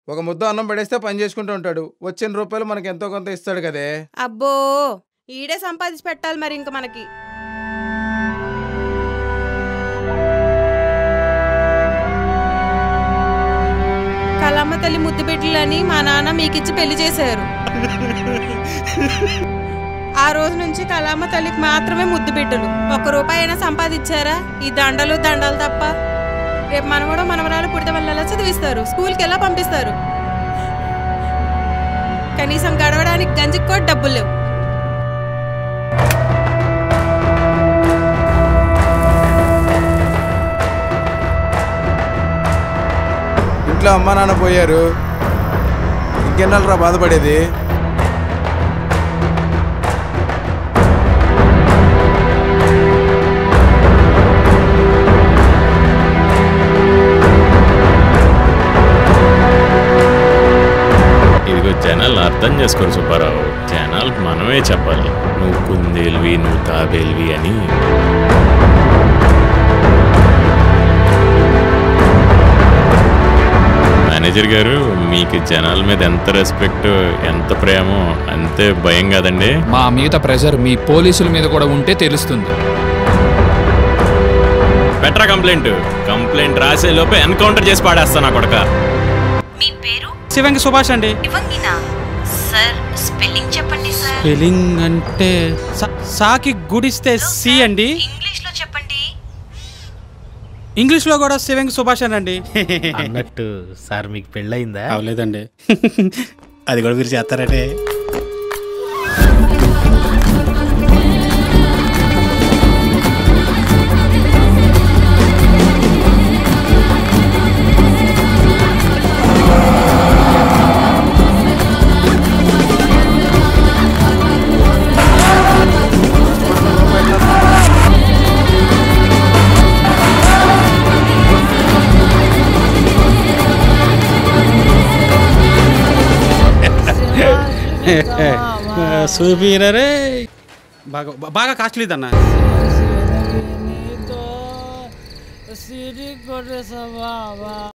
ఒక ముద్ద అన్నం పడేస్తే పని చేసుకుంటూ ఉంటాడు వచ్చిన రూపాయలు మనకి ఎంతో కొంత ఇస్తాడు కదే అబ్బో ఈడే సంపాదించి పెట్టాలి మరి ఇంక మనకి కలమ్మ తల్లి ముద్దు బిడ్డలని మా నాన్న మీకిచ్చి పెళ్లి చేశారు ఆ రోజు నుంచి కలమ్మ తల్లికి మాత్రమే ముద్దు బిడ్డలు ఒక్క రూపాయి అయినా సంపాదించారా ఈ దండలు దండాలు తప్ప రేపు మనవడో మనవరాలు పుడితే వాళ్ళు ఎలా చదివిస్తారు స్కూల్కి ఎలా పంపిస్తారు కనీసం గడవడానికి గంజికి కూడా డబ్బులు లేవు ఇంట్లో అమ్మా నాన్న పోయారు ఇంకెన్నాళ్ళరా బాధపడేది ఇదిగో జనాలు అర్థం చేసుకోరు సుబ్బారావు జనాలకు మనమే చెప్పాలి నువ్వు కుందేల్వి నువ్వు తాబేల్వి అని మేనేజర్ గారు మీకు జనాల మీద ఎంత రెస్పెక్ట్ ఎంత ప్రేమో అంతే భయం కదండి మా మీద ప్రెషర్ మీ పోలీసుల మీద కూడా ఉంటే తెలుస్తుంది బెటర్ కంప్లైంట్ కంప్లైంట్ రాసే లోపే ఎన్కౌంటర్ చేసి పాడేస్తా నా కొడక మీ పేరు శివంగి సుభాష్ అండి ఇవ్వంగినా సార్ స్పెల్లింగ్ చెప్పండి సార్ స్పెల్లింగ్ అంటే సా- సాకి గుడిస్తే సి అండి ఇంగ్లీష్ లో చెప్పండి ఇంగ్లీష్ లో కూడా శివంగి సుభాష్ అండి అన్నట్టు సార్ మీకు పెళ్ళయిందా అవలేదండి అది కూడా మీరు చేస్తారంటే సూపీనరే బాగా బాగా కాస్ట్లీ అన్న